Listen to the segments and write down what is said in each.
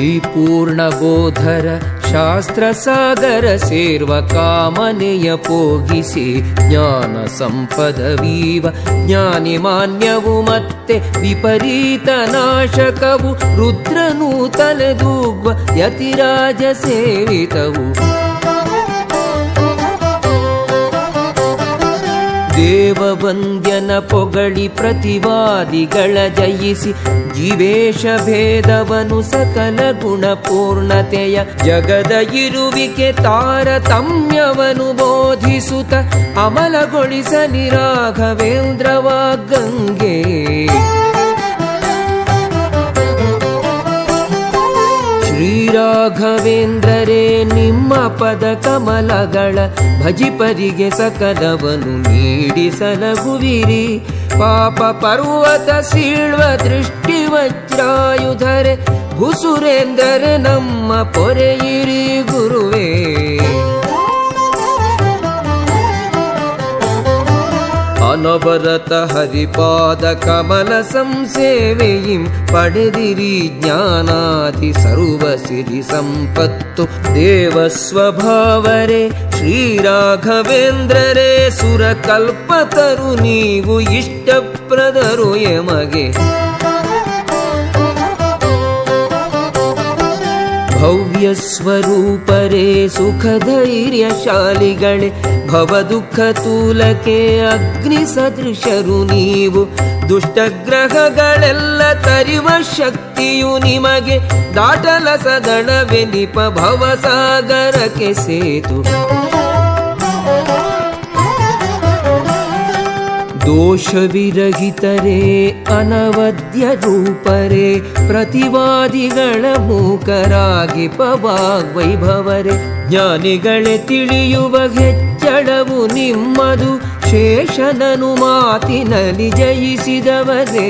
ಶ್ರೀಪೂರ್ಣಬೋಧರ ಶಾಸ್ತ್ರಸಾಗರ ಸೇರ್ವ ಕಾಮನೆಯ ಪೋಗಿಸಿ ಜ್ಞಾನ ಸಂಪದವೀವ ಜ್ಞಾನಿ ಮಾನ್ಯವು ಮತ್ತೆ ವಿಪರೀತ ನಾಶಕವು ರುದ್ರನು ತಲೆದೂಗ್ವ ಯತಿರಾಜ ಸೇವಿತವು ದೇವವಂದ್ಯನ ಪೊಗಳಿ ಪ್ರತಿವಾದಿಗಳ ಜಯಿಸಿ ಜೀವೇಶ ಭೇದವನು ಸಕಲ ಗುಣ ಪೂರ್ಣತೆಯ ಜಗದ ಇರುವಿಕೆ ತಾರತಮ್ಯವನು ಬೋಧಿಸುತ್ತ ಅಮಲಗೊಳಿಸಲಿ ರಾಘವೇಂದ್ರವ ಗಂಗೆ ಶ್ರೀರಾಘವೇಂದ್ರರೇ ನಿಮ್ಮ ಪದ ಕಮಲಗಳ ಭಜಿಪರಿಗೆ ಸಕಲವನು ನೀಡಿಸಲಗುವಿರಿ ಪಾಪ ಪರ್ವತ ಸೀಳ್ವ ದೃಷ್ಟಿ ವಜ್ರಾಯುಧರೆ ಭುಸುರೇಂದ್ರ ನಮ್ಮ ಪೊರೆಯಿರಿ ಗುರುವೇ ಅನವರತ ಹರಿಪಾದ ಕಮಲ ಸಂಸೇವೆಯಿಂ ಪಡೆದಿರಿ ಜ್ಞಾನಾದಿ ಸರ್ವ ಸಿರಿ ಸಂಪತ್ತು ದೇವ ಸ್ವಭಾವರೇ ಶ್ರೀರಾಘವೇಂದ್ರರೇ ಸುರ ಕಲ್ಪತರು ನೀವು ಇಷ್ಟಪ್ರದರು ಎಮಗೆ ಭವ್ಯ ಸ್ವರೂಪರೇ ಸುಖ ಧೈರ್ಯಶಾಲಿಗಳೇ ಭವ ದುಃಖ ತೂಲಕೆ ಅಗ್ನಿ ಸದೃಶರು ನೀವು ದುಷ್ಟಗ್ರಹಗಳೆಲ್ಲ ತರಿವ ಶಕ್ತಿಯು ನಿಮಗೆ ದಾಟಲ ಸದಳವೆನಿಪ ಭವಸಾಗರಕ್ಕೆ ಸೇತು ದೋಷವಿರಹಿತರೇ ಅನವದ್ಯ ರೂಪರೇ ಪ್ರತಿವಾದಿಗಳ ಮೂಕರಾಗಿ ಪವಾಗ್ವೈಭವರೇ ಜ್ಞಾನಿಗಳೇ ತಿಳಿಯುವ ಹೆಚ್ಚಳವು ನಿಮ್ಮದು ಶೇಷನನು ಮಾತಿನಲ್ಲಿ ಜಯಿಸಿದವರೇ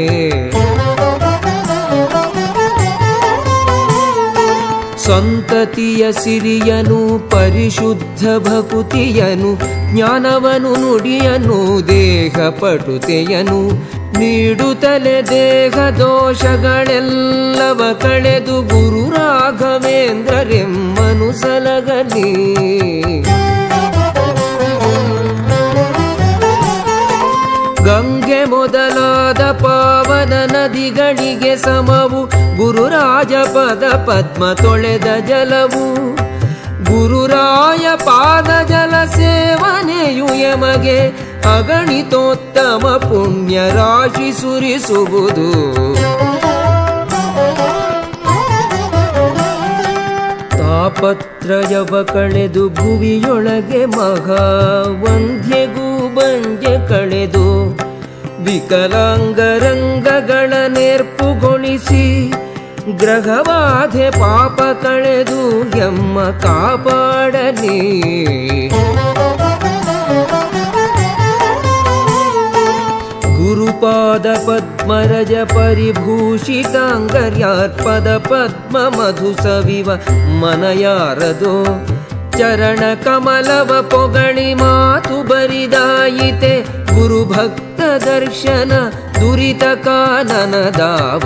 ಸಂತತಿಯ ಸಿರಿಯನು ಪರಿಶುದ್ಧ ಭಕುತಿಯನು ಜ್ಞಾನವನು ನುಡಿಯನು ದೇಹ ಪಟುತೆಯನು ನೀಡುತ್ತಲೆ ದೇಹ ದೋಷಗಳೆಲ್ಲವ ಕಳೆದು ಗುರು ರಾಘವೇಂದ್ರರೆಮ್ಮನು ಸಲಗಲಿ ಗಂಗೆ ಮೊದಲಾದ ಪಾವನ ನದಿಗಳಿಗೆ ಸಮವು ಗುರುರಾಜ ಪದ ಪದ್ಮ ತೊಳೆದ ಜಲವು ಗುರುರಾಯ ಪಾದ ಜಲ ಸೇವನೆಯು ಎಮಗೆ ಅಗಣಿತೋತ್ತಮ ಪುಣ್ಯ ರಾಶಿ ಸುರಿಸುವುದು ತಾಪತ್ರಯವ ಕಳೆದು ಭುವಿಯೊಳಗೆ ಮಹಾವಂದ್ಯಗೂ ಬಂಜೆ ಕಳೆದು ವಿಕಲಾಂಗರಂಗಗಳ ನೇರ್ಪುಗೊಳಿಸಿ ಗ್ರಹವಾಧೆ ಪಾಪ ಕಳೆದು ಎಮ್ಮ ಕಾಪಾಡಲಿ ಗುರುಪಾದ ಪದ್ಮರಜ ಪರಿಭೂಷಿತಾಂಗರ್ಯಾರ್ಪದ ಪದ್ಮ ಮಧು ಸವಿವ ಮನಯಾರದೋ ಚರಣ ಕಮಲವ ಪೊಗಳಿ ಮಾತು ಬರಿದಾಯಿತೆ ಗುರು ಭಕ್ತ ದರ್ಶನ ದುರಿತ ಕಾನನದಾವ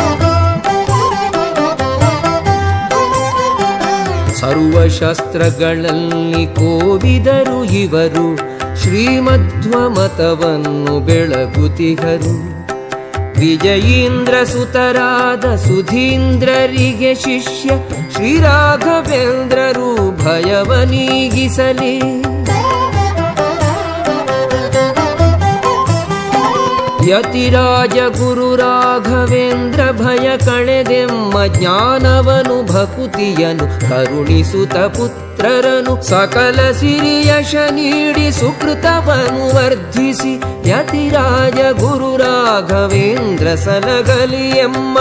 ಸರ್ವಶಾಸ್ತ್ರಗಳಲ್ಲಿ ಕೋವಿದರು ಇವರು ಶ್ರೀಮಧ್ವ ಮತವನ್ನು ಬೆಳಗುತಿಗರು ವಿಜಯೀಂದ್ರ ಸುತರಾದ ಸುಧೀಂದ್ರರಿಗೆ ಶಿಷ್ಯ ಶ್ರೀರಾಘವೇಂದ್ರರು ಭಯವನೀಗಿಸಲಿ ಯತಿರಾಜ ಗುರು ರಾಘವೇಂದ್ರ ಭಯ ಕಳೆದೆಮ್ಮ ಜ್ಞಾನವನು ಭಕುತಿಯನು ಕರುಣಿಸುತ್ತ ಪುತ್ರರನು ಸಕಲ ಸಿರಿಯಶ ನೀಡಿ ಸುಕೃತವನು ವರ್ಧಿಸಿ ಯತಿರಾಜ ಗುರು ರಾಘವೇಂದ್ರ ಸಲಗಲಿ ಎಮ್ಮ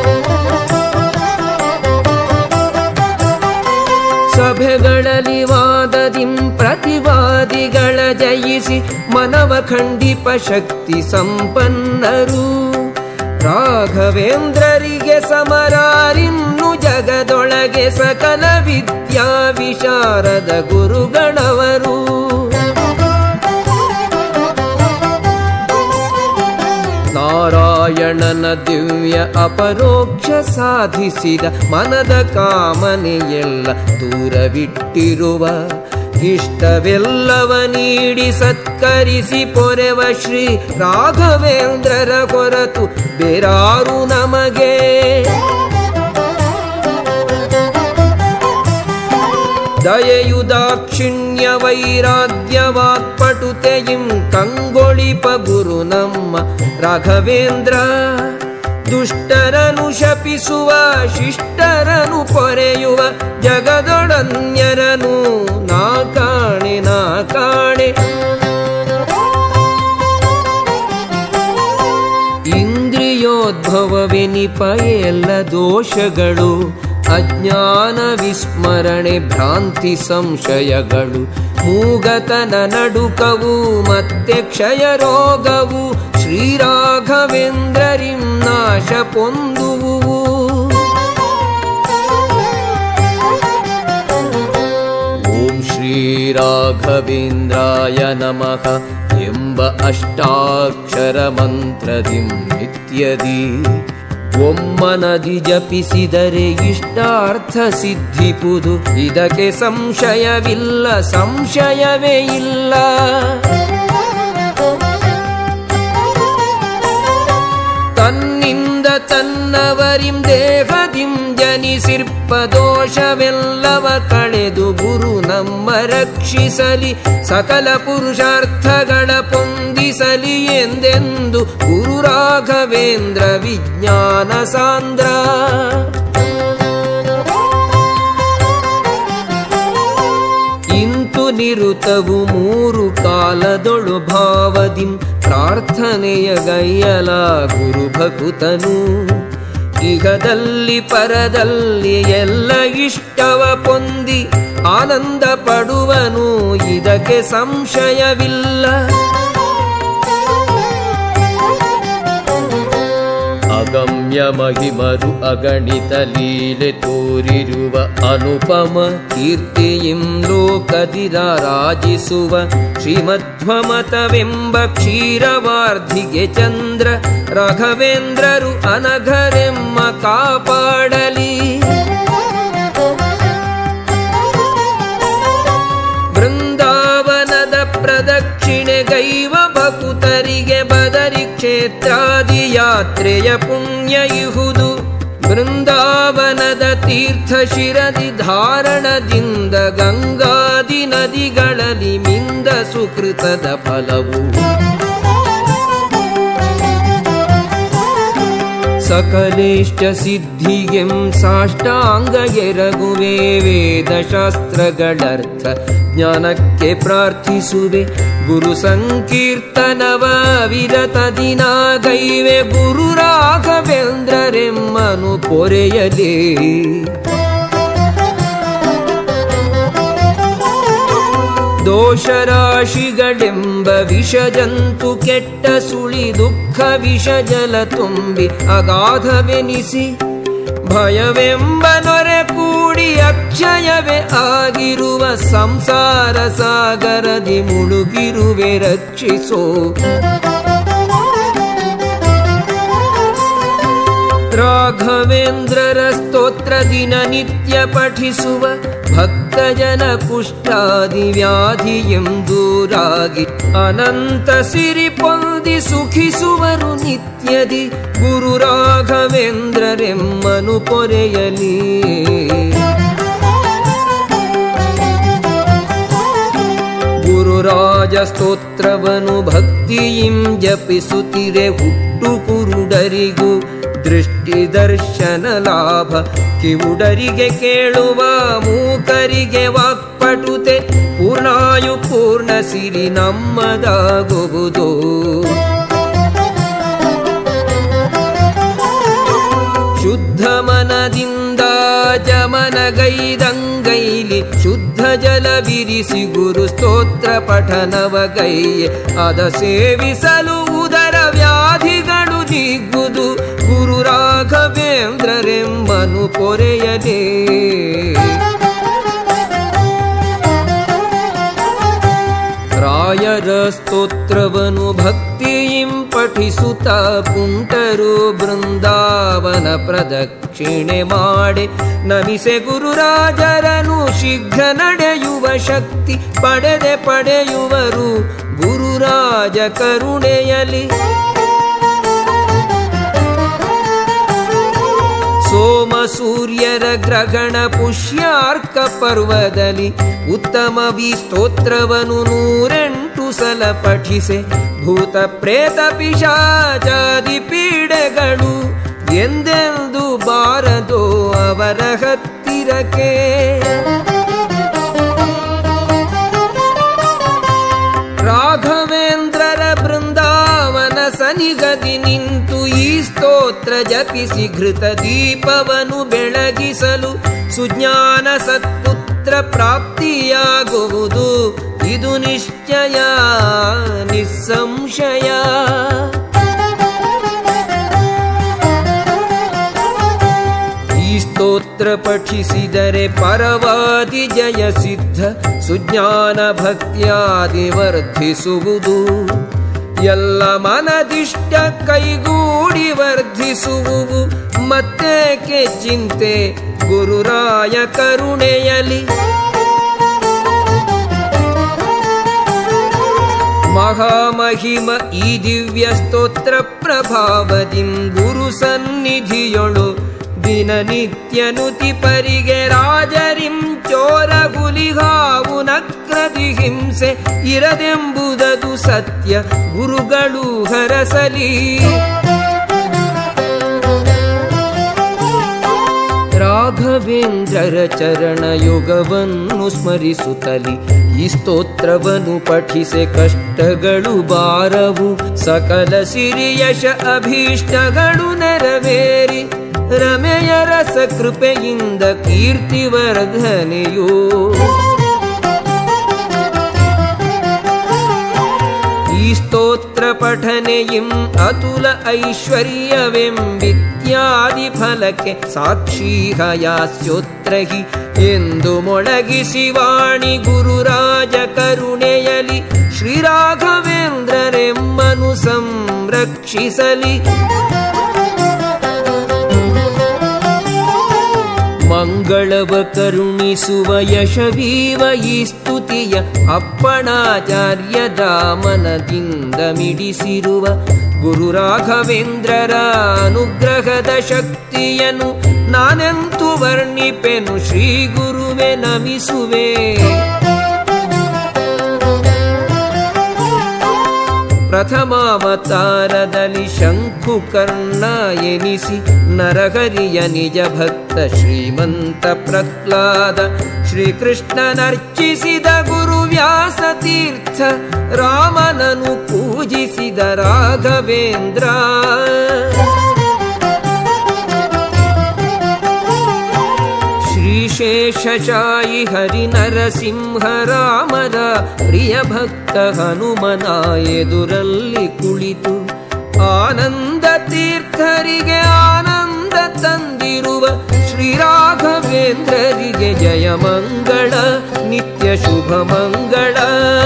ಸಭೆಗಳಲ್ಲಿ ವಾದದಿಂ ಪ್ರತಿವಾದಿಗಳ ಜಯಿಸಿ ಮನವ ಖಂಡಿಪ ಶಕ್ತಿ ಸಂಪನ್ನರು ರಾಘವೇಂದ್ರರಿಗೆ ಸಮರಾರಿನ್ನು ಜಗದೊಳಗೆ ಸಕಲ ವಿದ್ಯಾ ವಿಶಾರದ ಗುರುಗಳವರು ನಾರಾಯಣನ ಜ್ಞಾನ ದಿವ್ಯ ಅಪರೋಕ್ಷ ಸಾಧಿಸಿದ ಮನದ ಕಾಮನೆಯೆಲ್ಲ ದೂರವಿಟ್ಟಿರುವ ಇಷ್ಟವೆಲ್ಲವ ನೀಡಿ ಸತ್ಕರಿಸಿ ಪೊರೆವ ಶ್ರೀ ರಾಘವೇಂದ್ರರ ಕೊರತು ಬೇರಾರು ನಮಗೆ ದಯೆಯು ದಾಕ್ಷಿಣ್ಯ ವೈರಾಗ್ಯ ವಾಕ್ಪಟುತೆಯಿಂ ಕಂಗೊಳಿಪ ಗುರು ನಮ್ಮ ರಾಘವೇಂದ್ರ ದುಷ್ಟರನು ಶಪಿಸುವ ಶಿಷ್ಟರನು ಪೊರೆಯುವ ಜಗದೊಡನ್ಯರನು ನಾ ಕಾಣೆ ನಾ ಕಾಣೆ ಇಂದ್ರಿಯೋದ್ಭವವೆನಿಪ ಎಲ್ಲ ದೋಷಗಳು ಅಜ್ಞಾನ ವಿಸ್ಮರಣೆ ಭ್ರಾಂತಿ ಸಂಶಯಗಳು ಮೂಗತನ ನಡುಕವು ಮತ್ತೆ ಕ್ಷಯ ರೋಗವು ಶ್ರೀರಾಘವೇಂದ್ರರಿಂ ನಾಶ ಪೊಂದುವು ಓಂ ಶ್ರೀರಾಘವೇಂದ್ರಾಯ ನಮಃ ಎಂಬ ಅಷ್ಟಾಕ್ಷರ ಮಂತ್ರದಿಂ ನಿತ್ಯದಿ ಒಮ್ಮನದಿ ಜಪಿಸಿದರೆ ಇಷ್ಟಾರ್ಥ ಸಿದ್ಧಿಪುದು ಇದಕ್ಕೆ ಸಂಶಯವಿಲ್ಲ ಸಂಶಯವೇ ಇಲ್ಲ ತನ್ನಿಂದ ತನ್ನವರಿಂ ದೇಹದಿಂ ಜನಿಸಿರ್ಪ ದೋಷವೆಲ್ಲವ ಕಳೆದು ಗುರು ನಮ್ಮ ರಕ್ಷಿಸಲಿ ಸಕಲ ಪುರುಷಾರ್ಥಗಳ ಪೊಂದಿಸಲಿ ಎಂದೆಂದು ಗುರು ರಾಘವೇಂದ್ರ ವಿಜ್ಞಾನ ಸಾಂದ್ರ ಇಂತು ನಿರುತವು ಮೂರು ಕಾಲದೊಳು ಭಾವದಿಂ ಪ್ರಾರ್ಥನೆಯ ಗೈಯಲ ಗುರು ಭಕುತನು ಇಹದಲ್ಲಿ ಪರದಲ್ಲಿ ಎಲ್ಲ ಇಷ್ಟವ ಪೊಂದಿ ಆನಂದ ಪಡುವನು ಇದಕ್ಕೆ ಸಂಶಯವಿಲ್ಲ ಅಗಮ್ಯ ಮಹಿಮರು ಅಗಣಿತ ಲೀಲೆ ತೋರಿರುವ ಅನುಪಮ ಕೀರ್ತಿಯಿಂ ಲೋಕದಿರ ರಾಜಿಸುವ ಶ್ರೀಮಧ್ವಮತವೆಂಬ ಕ್ಷೀರವಾರ್ಧಿಗೆ ಚಂದ್ರ ರಾಘವೇಂದ್ರರು ಅನಘರೆಮ್ಮ ಕಾಪಾಡಲಿ ಬೃಂದಾವನದ ಪ್ರದಕ್ಷಿಣೆ ಗೈವ ಭಕುತರಿಗೆ ಬದರಿ ಕ್ಷೇತ್ರಾದಿ ಯಾತ್ರೆಯ ಪುಣ್ಯ ಇಹುದು ಬೃಂದಾವನದ ತೀರ್ಥ ಶಿರದಿ ಧಾರಣದಿಂದ ಗಂಗಾದಿ ನದಿಗಳಲ್ಲಿ ಮಿಂದ ಸುಕೃತದ ಫಲವು ಸಕಲೇಷ್ಟ ಸಿದ್ಧಿಗೆಂ ಸಾಷ್ಟಾಂಗ ಎರಗುವೆ ವೇದಶಾಸ್ತ್ರಗಳರ್ಥ ಜ್ಞಾನಕ್ಕೆ ಪ್ರಾರ್ಥಿಸುವೆ ಗುರು ಸಂಕೀರ್ತನವ ವಿರತ ದಿನ ಗೈವೆ ಗುರು ರಾಘವೇಂದ್ರರೆಮ್ಮನು ಪೊರೆಯಲೇ ದೋಷರಾಶಿಗಳೆಂಬ ವಿಷಜಂತು ಕೆಟ್ಟ ಸುಳಿ ದುಃಖ ವಿಷ ಜಲ ತುಂಬಿ ಅಗಾಧವೆನಿಸಿ ಭಯವೆಂಬ ನೊರೆ ಕೂಡಿ ಅಕ್ಷಯವೇ ಆಗಿರುವ ಸಂಸಾರ ಸಾಗರದಿ ಮುಳುಗಿರುವೆ ರಕ್ಷಿಸೋ ರಾಘವೇಂದ್ರರ ಸ್ತೋತ್ರ ದಿನ ನಿತ್ಯ ಪಠಿಸುವ ಭಕ್ತಜನ ಕುಷ್ಠಾದಿ ವ್ಯಾಧಿ ಎಂದೂರಾಗಿ ಅನಂತ ಸಿರಿ ಪೊಂದಿ ಸುಖಿಸುವರು ನಿತ್ಯದಿ ಗುರು ರಾಘವೇಂದ್ರರೆಮ್ಮನು ಪೊರೆಯಲಿ ಗುರುರಾಜ ಸ್ತೋತ್ರವನು ಭಕ್ತಿಯಿಂ ಜಪಿಸುತ್ತಿರೆ ಹುಟ್ಟು ಕುರುಡರಿಗೂ ದೃಷ್ಟಿ ದರ್ಶನ ಲಾಭ ಕಿವುಡರಿಗೆ ಕೇಳುವ ಮೂಕರಿಗೆ ವಾಕ್ಪಟುತೆ ಪೂರ್ಣಾಯು ಪೂರ್ಣ ಸಿರಿ ನಮ್ಮದಾಗುವುದು ಶುದ್ಧ ಮನದಿಂದ ಜಮನಗೈದಂಗೈಲಿ ಶುದ್ಧ ಜಲವಿರಿಸಿ ಗುರು ಸ್ತೋತ್ರ ಪಠನವ ಗೈಯೆ ಅದ ಸೇವಿಸಲು ಉದರ ವ್ಯಾಧಿಗಳು ದಿಗ್ಗುದು ಗುರು ರಾಘವೇಂದ್ರರೆಂಬನು ಪೊರೆಯಲೇ ರಾಯ ರಾಯರ ಸ್ತೋತ್ರವನು ಭಕ್ತಿಯಿಂ ಪಠಿಸುತ್ತ ಕುಂಟರು ಬೃಂದಾವನ ಪ್ರದಕ್ಷಿಣೆ ಮಾಡೆ ನಮಿಸೆ ಗುರುರಾಜರನು ಶೀಘ್ರ ನಡೆಯುವ ಶಕ್ತಿ ಪಡೆದೆ ಪಡೆಯುವರು ಗುರುರಾಜ ಕರುಣೆಯಲಿ ಸೋಮ ಸೂರ್ಯರ ಗ್ರಹಣ ಪುಷ್ಯಾರ್ಕ ಪರ್ವದಲ್ಲಿ ಉತ್ತಮ ವಿ ಸ್ತೋತ್ರವನು ನೂರೆಂಟು ಸಲ ಪಠಿಸೆ ಭೂತ ಪ್ರೇತ ಪಿಶಾಚಾದಿ ಪೀಡೆಗಳು ಎಂದೆಂದು ಬಾರದೋ ಅವರ ಹತ್ತಿರಕ್ಕೆ ರಾಘವೇಂದ್ರರ ಬೃಂದಾವನ ಸನಿಗದಿ ನಿಂತು ಈ ಸ್ತೋತ್ರ ಜಪಿಸಿ ಘೃತ ದೀಪವನು ಬೆಳಗಿಸಲು ಸುಜ್ಞಾನ ಸತ್ಪುತ್ರ ಪ್ರಾಪ್ತಿಯಾಗುವುದು ಇದು ನಿಶ್ಚಯ ನಿಸ್ಸಂಶಯ ಈ ಸ್ತೋತ್ರ ಪಠಿಸಿದರೆ ಪರವಾದಿ ಜಯ ಸಿದ್ಧ ಸುಜ್ಞಾನ ಭಕ್ತ್ಯಾದಿ ವರ್ಧಿಸುವುದು ಎಲ್ಲ ಮನದಿಷ್ಟ ಕೈಗೂಡಿ ವರ್ಧಿಸುವುವು ಮತ್ತೇಕೆ ಚಿಂತೆ ಗುರುರಾಯ ಕರುಣೆಯಲಿ ಮಹಾಮಹಿಮ ಈ ದಿವ್ಯ ಸ್ತೋತ್ರ ಪ್ರಭಾವದಿಂ ಗುರು ಸನ್ನಿಧಿಯೊಳು ದಿನನಿತ್ಯನುತಿ ಪರಿಗೆ ರಾಜರಿಂ ಚೋರ ಹುಲಿಗಾವು ನಕ್ರದಿ ಹಿಂಸೆ ಇರದೆಂಬುದದು ಸತ್ಯ ಗುರುಗಳು ಹರಸಲಿ ರಾಘವೇಂದ್ರರ ಚರಣ ಯೋಗವನ್ನು ಸ್ಮರಿಸುತ್ತಲಿ ಈ ಸ್ತೋತ್ರವನ್ನು ಪಠಿಸೆ ಕಷ್ಟಗಳು ಬಾರವು ಸಕಲ ಸಿರಿಯಶ ಅಭೀಷ್ಟಗಳು ನೆರವೇರಿ ರಮೆಯ ರಸ ಕೃಪೆಯಿಂದ ಕೀರ್ತಿವರ್ಧನೆಯೋ ಈ ಸ್ತೋತ್ರ ಪಠನೆಯಿಂ ಅತುಲ ಐಶ್ವರ್ಯವೆಂಬಿತ್ಯಾದಿ ಫಲಕ್ಕೆ ಸಾಕ್ಷೀಹಯಾಸ್ಯೋತ್ರಹಿ ಎಂದು ಮೊಳಗಿಸಿ ವಾಣಿ ಗುರುರಾಜ ಕರುಣೆಯಲಿ ಶ್ರೀರಾಘವೇಂದ್ರರೆಮ್ಮನು ಸಂರಕ್ಷಿಸಲಿ ಮಂಗಳವ ಕರುಣಿಸುವ ಯಶವೀವ ಈ ಸ್ತುತಿಯ ಅಪ್ಪಣಾಚಾರ್ಯದ ಮನದಿಂದ ಮಿಡಿಸಿರುವ ಗುರು ರಾಘವೇಂದ್ರರ ಅನುಗ್ರಹದ ಶಕ್ತಿಯನ್ನು ನಾನೆಂತು ವರ್ಣಿಪೆನು ಶ್ರೀ ಗುರುವೆ ನಮಿಸುವೆ ಪ್ರಥಮಾವತಾರದಲ್ಲಿ ಶಂಕುಕರ್ಣ ಎನಿಸಿ ನರಹರಿಯ ನಿಜ ಭಕ್ತ ಶ್ರೀಮಂತ ಪ್ರಹ್ಲಾದ ಶ್ರೀಕೃಷ್ಣನರ್ಚಿಸಿದ ಗುರು ವ್ಯಾಸ ತೀರ್ಥ ರಾಮನನು ಪೂಜಿಸಿದ ರಾಘವೇಂದ್ರ ಶ್ರೀಶೇಷಶಾಯಿ ಹರಿ ನರಸಿಂಹ ರಾಮರ ಪ್ರಿಯ ಭಕ್ತ ಹನುಮನ ಎದುರಲ್ಲಿ ಕುಳಿತು ಆನಂದ ತೀರ್ಥರಿಗೆ ಆನಂದ ತಂದಿರುವ ಶ್ರೀರಾಘವೇಂದ್ರರಿಗೆ ಜಯ ಮಂಗಳ ನಿತ್ಯ ಶುಭ ಮಂಗಳ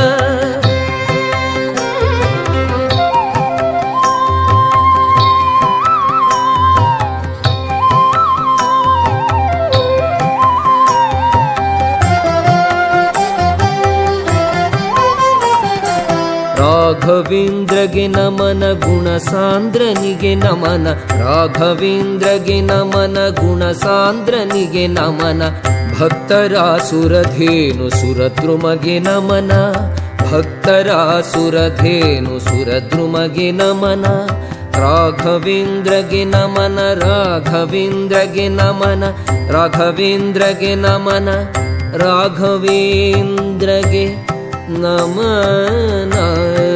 ರಾಘವೇಂದ್ರಗೆ ನಮನ ಗುಣ ಸಾಂದ್ರನಿಗೆ ನಮನ ರಾಘವೇಂದ್ರಗೆ ನಮನ ಗುಣ ಸಾಂದ್ರನಿಗೆ ನಮನ ಭಕ್ತರ ಸುರಧೇನು ಸುರದ್ರುಮಗೆ ನಮನ ಭಕ್ತರ ಸುರಧೇನು ಸುರದ್ರುಮಗೆ ನಮನ ರಾಘವೇಂದ್ರಗೆ ನಮನ ರಾಘವೇಂದ್ರಗೆ ನಮನ ರಾಘವೇಂದ್ರಗೆ ನಮನ ರಾಘವೇಂದ್ರಗೆ ನಮನ